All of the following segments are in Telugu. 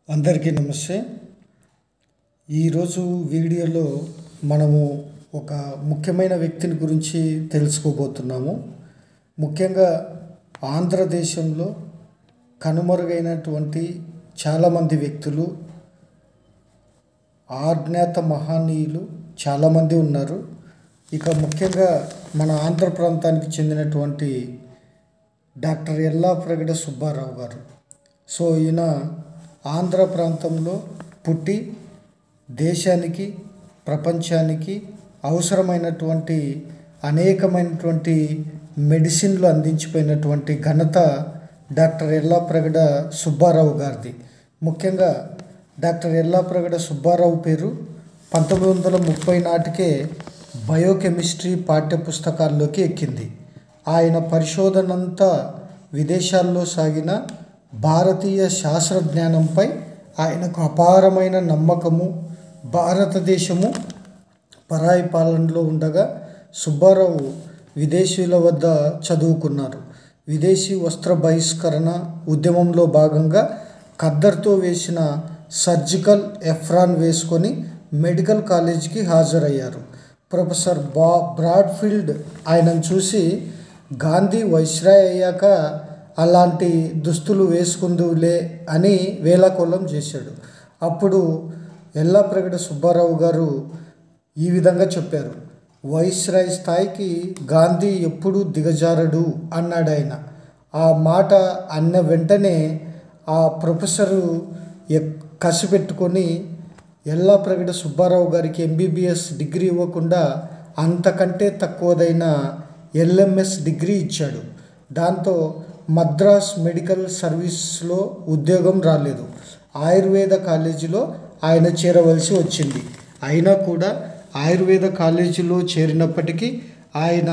అందరికీ నమస్తే ఈరోజు వీడియోలో మనము ఒక ముఖ్యమైన వ్యక్తిని గురించి తెలుసుకోబోతున్నాము ముఖ్యంగా ఆంధ్రదేశంలో కనుమరుగైనటువంటి చాలామంది వ్యక్తులు ఆజ్ఞాత మహనీయులు చాలామంది ఉన్నారు ఇక ముఖ్యంగా మన ఆంధ్ర ప్రాంతానికి చెందినటువంటి డాక్టర్ ఎల్లాప్రగడ సుబ్బారావు గారు సో ఈయన ఆంధ్ర ప్రాంతంలో పుట్టి దేశానికి ప్రపంచానికి అవసరమైనటువంటి అనేకమైనటువంటి మెడిసిన్లు అందించిపోయినటువంటి ఘనత డాక్టర్ ఎల్లాప్రగడ సుబ్బారావు గారిది ముఖ్యంగా డాక్టర్ ఎల్లాప్రగడ సుబ్బారావు పేరు పంతొమ్మిది వందల ముప్పై నాటికే బయోకెమిస్ట్రీ పాఠ్యపుస్తకాల్లోకి ఎక్కింది ఆయన పరిశోధనంతా విదేశాల్లో సాగిన భారతీయ శాస్త్రజ్ఞానంపై ఆయనకు అపారమైన నమ్మకము భారతదేశము పరాయి పాలనలో ఉండగా సుబ్బారావు విదేశీయుల వద్ద చదువుకున్నారు విదేశీ వస్త్ర బహిష్కరణ ఉద్యమంలో భాగంగా ఖద్దర్తో వేసిన సర్జికల్ ఎఫ్రాన్ వేసుకొని మెడికల్ కాలేజీకి హాజరయ్యారు ప్రొఫెసర్ బా బ్రాడ్ఫీల్డ్ ఆయనను చూసి గాంధీ వైస్రాయ్ అయ్యాక అలాంటి దుస్తులు వేసుకుందులే అని వేలాకోలం చేశాడు అప్పుడు ఎల్లాప్రగడ సుబ్బారావు గారు ఈ విధంగా చెప్పారు వైస్రాయ్ స్థాయికి గాంధీ ఎప్పుడు దిగజారడు అన్నాడు ఆయన ఆ మాట అన్న వెంటనే ఆ ప్రొఫెసరు కసి పెట్టుకొని ఎల్లాప్రగడ సుబ్బారావు గారికి ఎంబీబీఎస్ డిగ్రీ ఇవ్వకుండా అంతకంటే తక్కువదైన ఎల్ఎంఎస్ డిగ్రీ ఇచ్చాడు దాంతో మద్రాస్ మెడికల్ సర్వీస్లో ఉద్యోగం రాలేదు ఆయుర్వేద కాలేజీలో ఆయన చేరవలసి వచ్చింది అయినా కూడా ఆయుర్వేద కాలేజీలో చేరినప్పటికీ ఆయన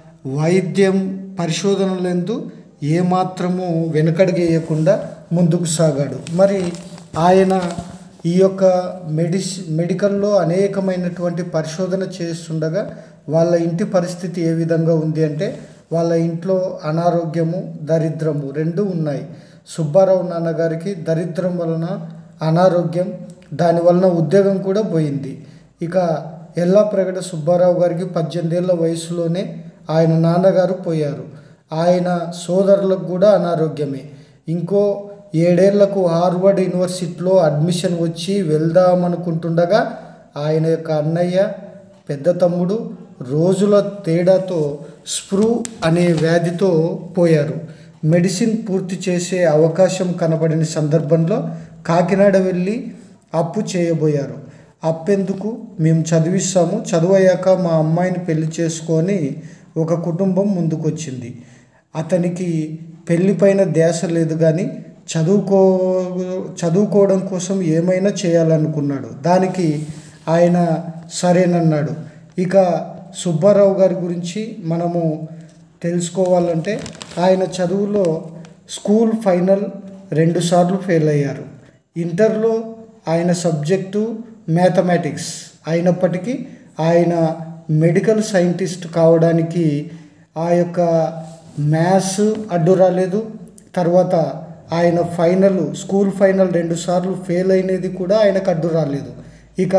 వైద్యం పరిశోధనలందు ఏమాత్రము వెనుకడుగేయకుండా ముందుకు సాగాడు మరి ఆయన ఈ యొక్క మెడిసి మెడికల్లో అనేకమైనటువంటి పరిశోధన చేస్తుండగా వాళ్ళ ఇంటి పరిస్థితి ఏ విధంగా ఉంది అంటే వాళ్ళ ఇంట్లో అనారోగ్యము దరిద్రము రెండు ఉన్నాయి సుబ్బారావు నాన్నగారికి దరిద్రం వలన అనారోగ్యం దాని వలన ఉద్యోగం కూడా పోయింది ఇక ఎల్లాప్రగడ సుబ్బారావు గారికి పద్దెనిమిదేళ్ల వయసులోనే ఆయన నాన్నగారు పోయారు ఆయన సోదరులకు కూడా అనారోగ్యమే ఇంకో ఏడేళ్లకు హార్వర్డ్ యూనివర్సిటీలో అడ్మిషన్ వచ్చి వెళ్దామనుకుంటుండగా ఆయన యొక్క అన్నయ్య పెద్ద తమ్ముడు రోజుల తేడాతో స్ప్రూ అనే వ్యాధితో పోయారు మెడిసిన్ పూర్తి చేసే అవకాశం కనబడిన సందర్భంలో కాకినాడ వెళ్ళి అప్పు చేయబోయారు అప్పెందుకు మేము చదివిస్తాము చదువయ్యాక మా అమ్మాయిని పెళ్లి చేసుకొని ఒక కుటుంబం ముందుకొచ్చింది అతనికి పెళ్లిపైన ధ్యాస లేదు కానీ చదువుకో చదువుకోవడం కోసం ఏమైనా చేయాలనుకున్నాడు దానికి ఆయన సరేనన్నాడు ఇక సుబ్బారావు గారి గురించి మనము తెలుసుకోవాలంటే ఆయన చదువులో స్కూల్ ఫైనల్ రెండుసార్లు ఫెయిల్ అయ్యారు ఇంటర్లో ఆయన సబ్జెక్టు మ్యాథమెటిక్స్ అయినప్పటికీ ఆయన మెడికల్ సైంటిస్ట్ కావడానికి ఆ యొక్క మ్యాథ్స్ అడ్డు రాలేదు తర్వాత ఆయన ఫైనల్ స్కూల్ ఫైనల్ రెండుసార్లు ఫెయిల్ అయినది కూడా ఆయనకు అడ్డు రాలేదు ఇక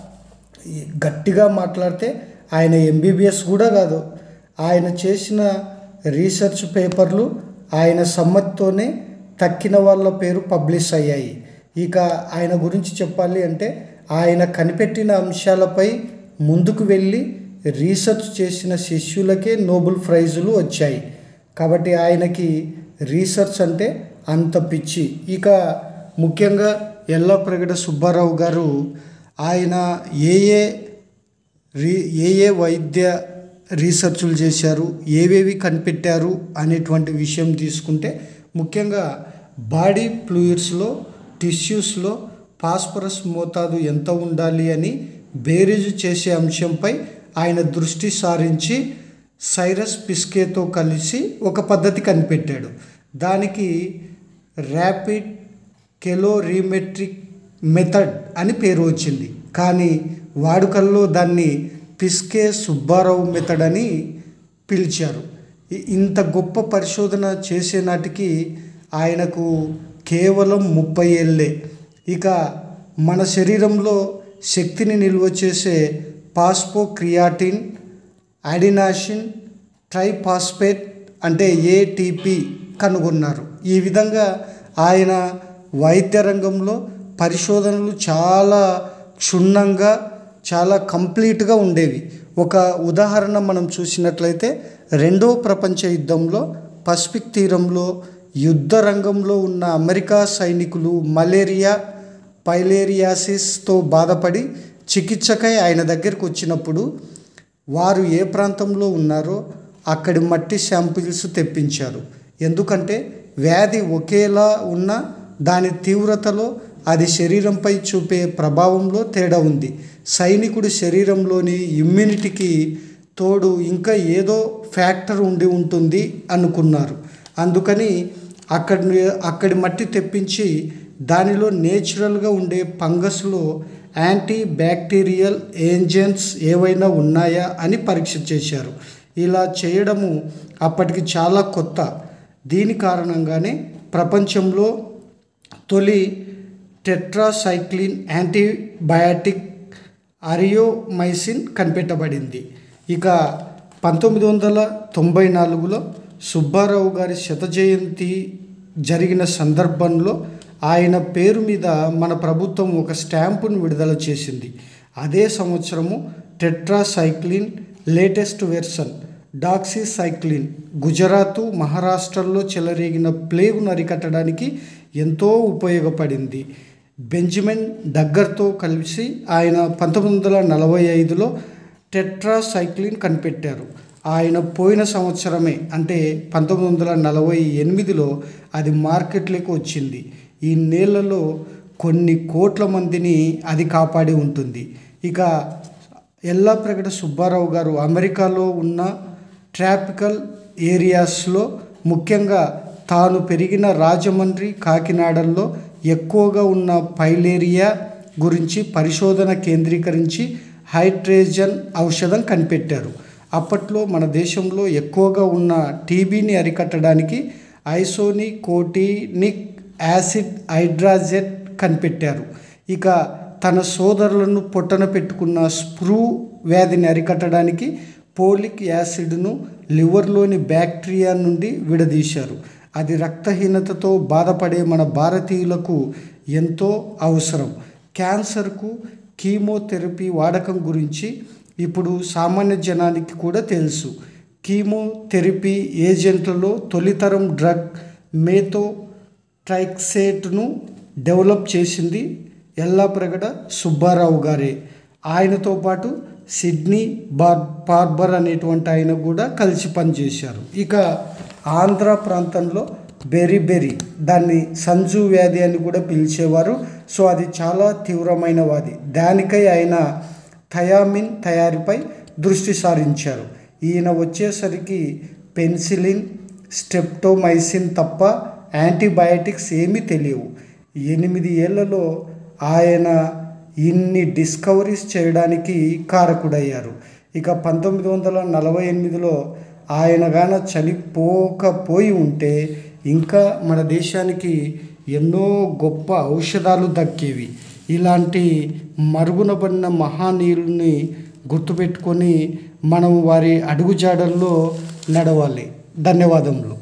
గట్టిగా మాట్లాడితే ఆయన ఎంబీబీఎస్ కూడా కాదు ఆయన చేసిన రీసెర్చ్ పేపర్లు ఆయన సమ్మతితోనే తక్కిన వాళ్ళ పేరు పబ్లిష్ అయ్యాయి ఇక ఆయన గురించి చెప్పాలి అంటే ఆయన కనిపెట్టిన అంశాలపై ముందుకు వెళ్ళి రీసెర్చ్ చేసిన శిష్యులకే నోబెల్ ప్రైజులు వచ్చాయి కాబట్టి ఆయనకి రీసెర్చ్ అంటే అంత పిచ్చి ఇక ముఖ్యంగా ఎల్లప్రగడ సుబ్బారావు గారు ఆయన ఏ ఏ రీ ఏ ఏ వైద్య రీసెర్చ్లు చేశారు ఏవేవి కనిపెట్టారు అనేటువంటి విషయం తీసుకుంటే ముఖ్యంగా బాడీ ఫ్లూయిడ్స్లో టిష్యూస్లో ఫాస్ఫరస్ మోతాదు ఎంత ఉండాలి అని బేరీజు చేసే అంశంపై ఆయన దృష్టి సారించి సైరస్ పిస్కేతో కలిసి ఒక పద్ధతి కనిపెట్టాడు దానికి ర్యాపిడ్ కెలోరీమెట్రిక్ మెథడ్ అని పేరు వచ్చింది కానీ వాడుకల్లో దాన్ని పిస్కే సుబ్బారావు మెథడ్ అని పిలిచారు ఇ- ఇంత గొప్ప పరిశోధన చేసే నాటికి ఆయనకు కేవలం ముప్పై ఏళ్ళే ఇక మన శరీరంలో శక్తిని నిల్వ చేసే పాస్పో క్రియాటిన్ అడినాషిన్ ట్రైపాస్పేట్ అంటే ఏటీపీ కనుగొన్నారు ఈ విధంగా ఆయన వైద్య రంగంలో పరిశోధనలు చాలా క్షుణ్ణంగా చాలా కంప్లీట్గా ఉండేవి ఒక ఉదాహరణ మనం చూసినట్లయితే రెండో ప్రపంచ యుద్ధంలో పసిఫిక్ తీరంలో యుద్ధ రంగంలో ఉన్న అమెరికా సైనికులు మలేరియా పైలేరియాసిస్తో బాధపడి చికిత్సకై ఆయన దగ్గరికి వచ్చినప్పుడు వారు ఏ ప్రాంతంలో ఉన్నారో అక్కడి మట్టి శాంపిల్స్ తెప్పించారు ఎందుకంటే వ్యాధి ఒకేలా ఉన్న దాని తీవ్రతలో అది శరీరంపై చూపే ప్రభావంలో తేడా ఉంది సైనికుడి శరీరంలోని ఇమ్యూనిటీకి తోడు ఇంకా ఏదో ఫ్యాక్టర్ ఉండి ఉంటుంది అనుకున్నారు అందుకని అక్కడి అక్కడి మట్టి తెప్పించి దానిలో నేచురల్గా ఉండే ఫంగస్లో యాంటీ బ్యాక్టీరియల్ ఏజెంట్స్ ఏవైనా ఉన్నాయా అని పరీక్ష చేశారు ఇలా చేయడము అప్పటికి చాలా కొత్త దీని కారణంగానే ప్రపంచంలో తొలి టెట్రాసైక్లిన్ యాంటీబయాటిక్ అరియోమైసిన్ కనిపెట్టబడింది ఇక పంతొమ్మిది వందల తొంభై నాలుగులో సుబ్బారావు గారి శత జయంతి జరిగిన సందర్భంలో ఆయన పేరు మీద మన ప్రభుత్వం ఒక స్టాంపును విడుదల చేసింది అదే సంవత్సరము tetracycline latest version doxycycline Gujarat మహారాష్ట్రలో చెలరేగిన ప్లేగును అరికట్టడానికి ఎంతో ఉపయోగపడింది బెంజమిన్ దగ్గర్తో కలిసి ఆయన పంతొమ్మిది వందల నలభై ఐదులో టెట్రాసైక్లిన్ కనిపెట్టారు ఆయన పోయిన సంవత్సరమే అంటే పంతొమ్మిది వందల నలభై ఎనిమిదిలో అది మార్కెట్లోకి వచ్చింది ఈ నేలలో కొన్ని కోట్ల మందిని అది కాపాడి ఉంటుంది ఇక ఎల్లాప్రగడ సుబ్బారావు గారు అమెరికాలో ఉన్న ట్రాపికల్ ఏరియాస్లో ముఖ్యంగా తాను పెరిగిన రాజమండ్రి కాకినాడల్లో ఎక్కువగా ఉన్న పైలేరియా గురించి పరిశోధన కేంద్రీకరించి హైడ్రేజన్ ఔషధం కనిపెట్టారు అప్పట్లో మన దేశంలో ఎక్కువగా ఉన్న టీబీని అరికట్టడానికి ఐసోని కోటినిక్ యాసిడ్ హైడ్రాజెట్ కనిపెట్టారు ఇక తన సోదరులను పొట్టన పెట్టుకున్న స్ప్రూ వ్యాధిని అరికట్టడానికి పోలిక్ యాసిడ్ను లివర్లోని బ్యాక్టీరియా నుండి విడదీశారు అది రక్తహీనతతో బాధపడే మన భారతీయులకు ఎంతో అవసరం క్యాన్సర్కు కీమోథెరపీ వాడకం గురించి ఇప్పుడు సామాన్య జనానికి కూడా తెలుసు కీమోథెరపీ ఏజెంట్లలో తొలితరం డ్రగ్ మేతో ట్రైక్సేట్ను డెవలప్ చేసింది ఎల్లాప్రగడ సుబ్బారావు గారే ఆయనతో పాటు సిడ్నీ బార్ బార్బర్ అనేటువంటి ఆయన కూడా కలిసి పనిచేశారు ఇక ఆంధ్ర ప్రాంతంలో బెరీ బెరీ దాన్ని సంజు వ్యాధి అని కూడా పిలిచేవారు సో అది చాలా తీవ్రమైన వ్యాధి దానికై ఆయన థయామిన్ తయారీపై దృష్టి సారించారు ఈయన వచ్చేసరికి పెన్సిలిన్ స్టెప్టోమైసిన్ తప్ప యాంటీబయాటిక్స్ ఏమీ తెలియవు ఎనిమిది ఏళ్లలో ఆయన ఇన్ని డిస్కవరీస్ చేయడానికి కారకుడయ్యారు ఇక పంతొమ్మిది వందల నలభై ఎనిమిదిలో ఆయన గాన చనిపోకపోయి ఉంటే ఇంకా మన దేశానికి ఎన్నో గొప్ప ఔషధాలు దక్కేవి ఇలాంటి మరుగునబడిన మహానీయుల్ని గుర్తుపెట్టుకొని మనం వారి అడుగుజాడల్లో నడవాలి ధన్యవాదములు